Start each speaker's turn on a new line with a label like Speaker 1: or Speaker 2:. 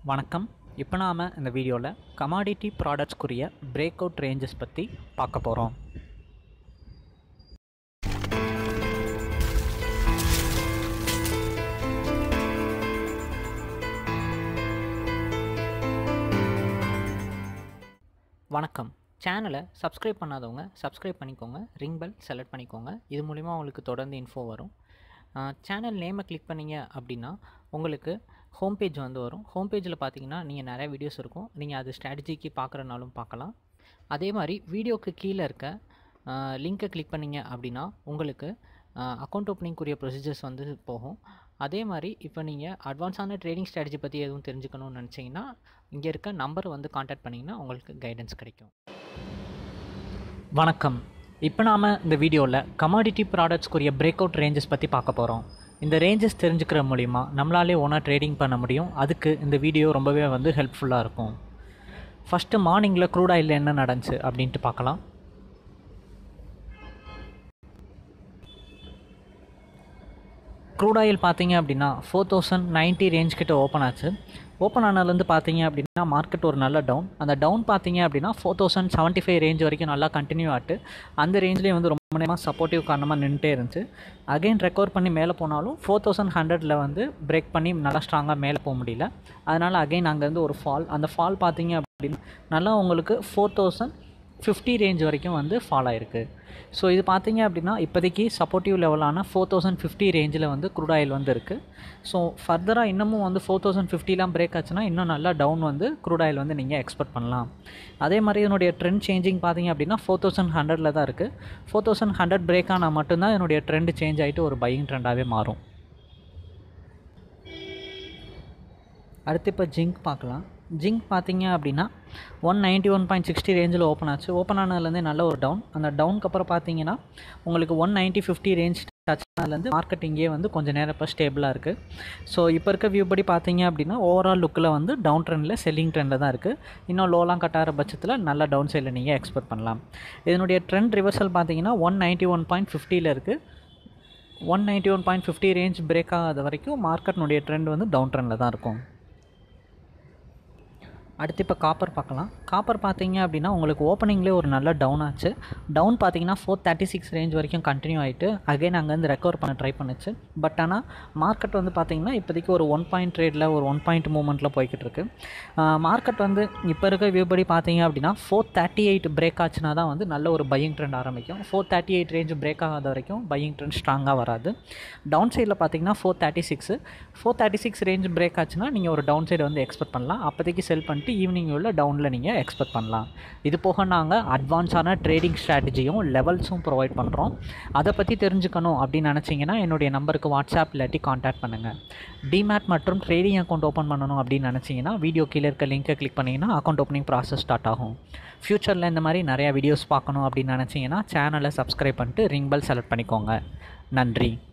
Speaker 1: வணக்கம் இப்போ நாம் இந்த வீடியோவில் கமாடிட்டி ப்ராடக்ட்ஸ்க்குரிய பிரேக் அவுட் ரேஞ்சஸ் பற்றி பார்க்க போகிறோம் வணக்கம் சேனலை சப்ஸ்கிரைப் பண்ணாதவங்க சப்ஸ்கிரைப் பண்ணிக்கோங்க ரிங் பெல் செலக்ட் பண்ணிக்கோங்க இது மூலிமா உங்களுக்கு தொடர்ந்து இன்ஃபோ வரும் சேனல் நேமை கிளிக் பண்ணீங்க அப்படின்னா உங்களுக்கு ஹோம் பேஜ் வந்து வரும் ஹோம் பேஜில் பார்த்தீங்கன்னா நீங்கள் நிறைய வீடியோஸ் இருக்கும் நீங்கள் அது ஸ்ட்ராட்டஜிக்கு பார்க்குறனாலும் பார்க்கலாம் அதே மாதிரி வீடியோக்கு கீழே இருக்க லிங்க்கை கிளிக் பண்ணீங்க அப்படின்னா உங்களுக்கு அக்கௌண்ட் ஓப்பனிங்குரிய ப்ரொசீஜர்ஸ் வந்து போகும் அதே மாதிரி இப்போ நீங்கள் அட்வான்ஸான ட்ரேடிங் ஸ்ட்ராட்டஜி பற்றி எதுவும் தெரிஞ்சுக்கணும்னு நினச்சிங்கன்னா இங்கே இருக்க நம்பர் வந்து காண்டாக்ட் பண்ணிங்கன்னா உங்களுக்கு கைடன்ஸ் கிடைக்கும் வணக்கம் இப்போ நாம் இந்த வீடியோவில் கமாடிட்டி ப்ராடக்ட்ஸ்க்குரிய பிரேக் அவுட் ரேஞ்சஸ் பற்றி பார்க்க போகிறோம் இந்த ரேஞ்சஸ் தெரிஞ்சுக்கிற மூலிமா நம்மளாலே ஓனாக ட்ரேடிங் பண்ண முடியும் அதுக்கு இந்த வீடியோ ரொம்பவே வந்து ஹெல்ப்ஃபுல்லாக இருக்கும் ஃபஸ்ட்டு மார்னிங்கில் க்ரூட் ஆயில் என்ன நடந்துச்சு அப்படின்ட்டு பார்க்கலாம் க்ரூட் ஆயில் பார்த்தீங்க அப்படின்னா ஃபோர் தௌசண்ட் நைன்ட்டி ரேஞ்ச் கிட்ட ஓப்பன் ஆச்சு ஓப்பன் ஆனதுலேருந்து பார்த்தீங்க அப்படின்னா மார்க்கெட் ஒரு நல்ல டவுன் அந்த டவுன் பார்த்தீங்க அப்படின்னா four thousand seventy five range வரைக்கும் நல்லா கண்டினியூ ஆட்டு அந்த ரேஞ்ச்லேயே வந்து ரொம்ப நேரமாக சப்போர்ட்டிவ் காரணமாக நின்றுட்டே இருந்துச்சு அகைன் ரெக்கவர் பண்ணி மேலே போனாலும் ஃபோர் தௌசண்ட் ஹண்ட்ரடில் வந்து பிரேக் பண்ணி நல்லா ஸ்ட்ராங்காக மேலே போக முடியல அதனால் அகைன் அங்கேருந்து ஒரு ஃபால் அந்த ஃபால் பார்த்தீங்க அப்படின்னா நல்லா உங்களுக்கு ஃபோர் தௌசண்ட் ஃபிஃப்டி ரேஞ்ச் வரைக்கும் வந்து ஃபால் ஆயிருக்கு ஸோ இது பார்த்தீங்க அப்படின்னா இப்போதைக்கு சப்போர்ட்டிவ் லெவலான ஃபோர் தௌசண்ட் ஃபிஃப்டி ரேஞ்சில் வந்து க்ரூட் ஆயில் வந்து இருக்குது ஸோ ஃபர்தராக இன்னமும் வந்து ஃபோர் தௌசண்ட் ஃபிஃப்டிலாம் பிரேக் ஆச்சுன்னா இன்னும் நல்லா டவுன் வந்து க்ரூட் ஆயில் வந்து நீங்கள் எக்ஸ்பெக்ட் பண்ணலாம் அதே மாதிரி இதனுடைய ட்ரெண்ட் சேஞ்சிங் பார்த்தீங்க அப்படின்னா ஃபோர் தௌசண்ட் ஹண்ட்ரடில் தான் இருக்குது ஃபோர் தௌசண்ட் ஹண்ட்ரட் பிரேக் ஆனால் மட்டும்தான் என்னுடைய ட்ரெண்ட் சேஞ்ச் ஆகிட்டு ஒரு பையிங் ட்ரெண்டாகவே மாறும் அடுத்து இப்போ ஜிங்க் பார்க்கலாம் ஜிங்க் பார்த்தீங்க அப்படின்னா one ninety one point sixty ரேஞ்சில் ஓப்பன் ஆச்சு ஓப்பன் ஆனதுலேருந்தே நல்ல ஒரு டவுன் அந்த டவுனுக்கு அப்புறம் பார்த்தீங்கன்னா உங்களுக்கு one ninety fifty range touch ஆனதுலேருந்து மார்க்கெட் இங்கே வந்து கொஞ்சம் நேரம் இப்போ ஸ்டேபிளாக இருக்குது ஸோ இப்போ இருக்க வியூ படி பார்த்தீங்க அப்படின்னா ஓவரால் லுக்கில் வந்து டவுன் ட்ரெண்டில் செல்லிங் ட்ரெண்டில் தான் இருக்குது இன்னும் லோலாம் கட்டார பட்சத்தில் நல்ல டவுன் சைடில் நீங்கள் எக்ஸ்பெக்ட் பண்ணலாம் இதனுடைய ட்ரெண்ட் ரிவர்சல் பார்த்தீங்கன்னா ஒன் நைன்ட்டி ஒன் பாயிண்ட் ஃபிஃப்டியில் இருக்குது one ninety one point fifty range break ஆகாத வரைக்கும் மார்க்கெட்னுடைய ட்ரெண்ட் வந்து டவுன் ட்ரெண்டில் தான் இருக்கும் அடுத்து இப்போ காப்பர் பார்க்கலாம் காப்பர் பார்த்தீங்க அப்படின்னா உங்களுக்கு ஓப்பனிங்லேயே ஒரு நல்ல டவுன் ஆச்சு டவுன் பார்த்தீங்கன்னா ஃபோர் தேர்ட்டி சிக்ஸ் ரேஞ்ச் வரைக்கும் கண்டினியூ ஆகிட்டு அகைன் அங்கேருந்து ரெக்கவர் பண்ண ட்ரை பண்ணுச்சு பட் ஆனால் மார்க்கெட் வந்து பார்த்தீங்கன்னா இப்போதைக்கு ஒரு ஒன் பாயிண்ட் ட்ரேடில் ஒரு ஒன் பாயிண்ட் மூமெண்ட்டில் போய்கிட்டு இருக்கு மார்க்கெட் வந்து இப்போ இருக்க வியூ படி பார்த்தீங்க அப்படின்னா ஃபோர் தேர்ட்டி எயிட் பிரேக் ஆச்சுன்னா தான் வந்து நல்ல ஒரு பையிங் ட்ரெண்ட் ஆரம்பிக்கும் four thirty eight range break ஆகாத வரைக்கும் பையிங் ட்ரெண்ட் ஸ்ட்ராங்காக வராது டவுன் சைடில் பார்த்தீங்கன்னா four thirty six four thirty six range break ஆச்சுன்னா நீங்கள் ஒரு டவுன் சைடு வந்து எக்ஸ்பெக்ட் பண்ணலாம் அப்போதைக்கு செல் பண்ணிட்டு ஈவினிங் உள்ள டவுனில் நீங்கள் எக்ஸ்பெக்ட் பண்ணலாம் இது போக நாங்கள் அட்வான்ஸான ட்ரேடிங் ஸ்ட்ராட்டஜியும் லெவல்ஸும் ப்ரொவைட் பண்ணுறோம் அதை பற்றி தெரிஞ்சுக்கணும் அப்படின்னு நினச்சிங்கன்னா என்னுடைய நம்பருக்கு வாட்ஸ்அப் இல்லாட்டி காண்டாக்ட் பண்ணுங்கள் டிமேட் மற்றும் ட்ரேடிங் அக்கௌண்ட் ஓப்பன் பண்ணணும் அப்படின்னு நினச்சிங்கன்னா வீடியோ கீழே இருக்க லிங்க்கை கிளிக் பண்ணிங்கன்னா அக்கௌண்ட் ஓப்பனிங் ப்ராசஸ் ஸ்டார்ட் ஆகும் ஃப்யூச்சரில் இந்த மாதிரி நிறையா வீடியோஸ் பார்க்கணும் அப்படின்னு நினச்சிங்கன்னா சேனலை சப்ஸ்கிரைப் பண்ணிட்டு ரிங் பெல் செலக்ட் பண்ணிக்கோங்க நன்றி